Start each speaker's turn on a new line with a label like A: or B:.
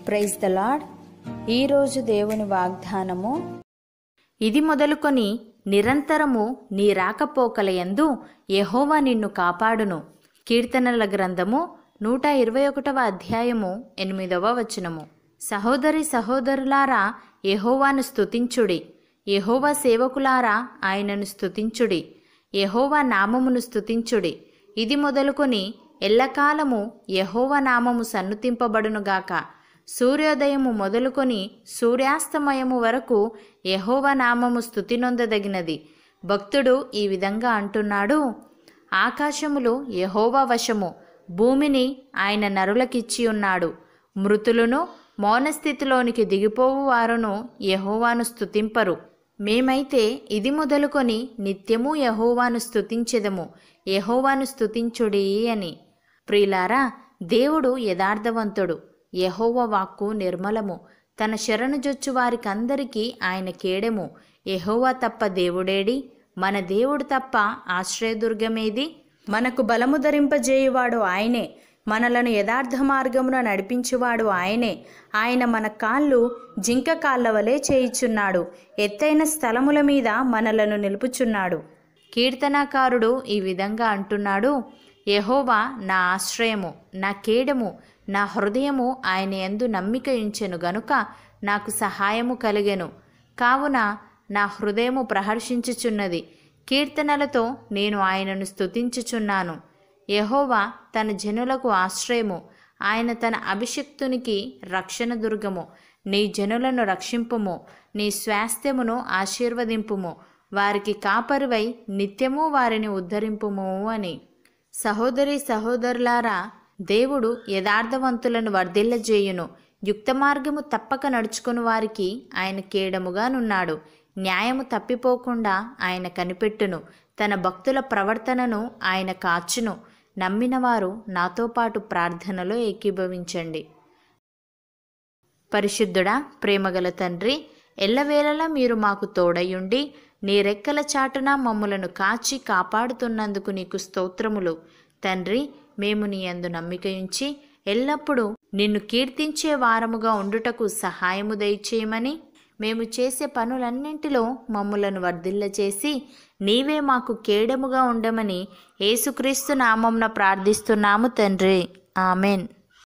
A: praise the lord ఈరోజు దేవుని వాగ్దానము
B: ఇది మొదలుకొని నిరంతరము నీ రాకపోకలయందు యెహోవా నిన్ను కాపాడును కీర్తనల గ్రంథము నూట ఇరవై ఒకటవ అధ్యాయము ఎనిమిదవ వచనము సహోదరి సహోదరులారా యెహోవాను స్తుతించుడి యెహోవా సేవకులారా ఆయనను స్తుతించుడి యెహోవా నామమును స్తుతించుడి ఇది మొదలుకొని ఎల్లకాలము యెహోవా నామము సన్నుతింపబడునుగాక సూర్యోదయము మొదలుకొని సూర్యాస్తమయము వరకు యెహోవా నామము స్తుతినొందదగినది భక్తుడు ఈ విధంగా అంటున్నాడు ఆకాశములు యెహోవా వశము భూమిని ఆయన నరులకిచ్చి ఉన్నాడు మృతులను మౌనస్థితిలోనికి దిగిపోవు వారును యెహోవాను స్తుతింపరు మేమైతే ఇది మొదలుకొని నిత్యము యెహోవాను స్తుతించెదము యెహోవాను స్తుతించుడి అని ప్రియులారా దేవుడు యథార్థవంతుడు యెహోవ వాక్కు నిర్మలము తన శరణుజొచ్చు వారికందరికీ ఆయన కేడెము యెహోవా తప్ప దేవుడేడి మన దేవుడు తప్ప ఆశ్రయదుర్గమేది మనకు బలము ధరింపజేయువాడు ఆయనే మనలను యథార్థ మార్గమున నడిపించువాడు ఆయనే ఆయన మన కాళ్ళు జింక కాళ్ళ వలె చేయిచున్నాడు ఎత్తైన స్థలముల మీద మనలను నిలుపుచున్నాడు కీర్తనాకారుడు ఈ విధంగా అంటున్నాడు యెహోవా నా ఆశ్రయము నా కేడము నా హృదయము ఆయన యందు నమ్మిక ఉంచెను గనుక నాకు సహాయము కలిగెను కావున నా హృదయము ప్రహర్షించుచున్నది కీర్తనలతో నేను ఆయనను స్తుతించుచున్నాను యెహోవా తన జనులకు ఆశ్రయము ఆయన తన అభిషిక్తునికి రక్షణ దుర్గము నీ జనులను రక్షింపుము నీ స్వాస్థ్యమును ఆశీర్వదింపుము వారికి కాపరివై నిత్యము వారిని ఉద్ధరింపుము అని సహోదరి సహోదరులారా దేవుడు యథార్థవంతులను వర్ధిల్లజేయును యుక్త మార్గము తప్పక నడుచుకుని వారికి ఆయన కేడముగానున్నాడు న్యాయము తప్పిపోకుండా ఆయన కనిపెట్టును తన భక్తుల ప్రవర్తనను ఆయన కాచును నమ్మిన వారు నాతో పాటు ప్రార్థనలో ఏకీభవించండి పరిశుద్ధుడా ప్రేమగల తండ్రి ఎల్లవేళలా మీరు మాకు తోడయుండి నీ రెక్కల చాటున మమ్ములను కాచి కాపాడుతున్నందుకు నీకు స్తోత్రములు తండ్రి మేము నీ యందు నమ్మికయుంచి ఎల్లప్పుడూ నిన్ను కీర్తించే వారముగా ఉండుటకు సహాయము దయచేయమని మేము చేసే పనులన్నింటిలో మమ్ములను వర్ధిల్లచేసి నీవే మాకు కేడముగా ఉండమని యేసుక్రీస్తు నామంన ప్రార్థిస్తున్నాము తండ్రి ఆమెన్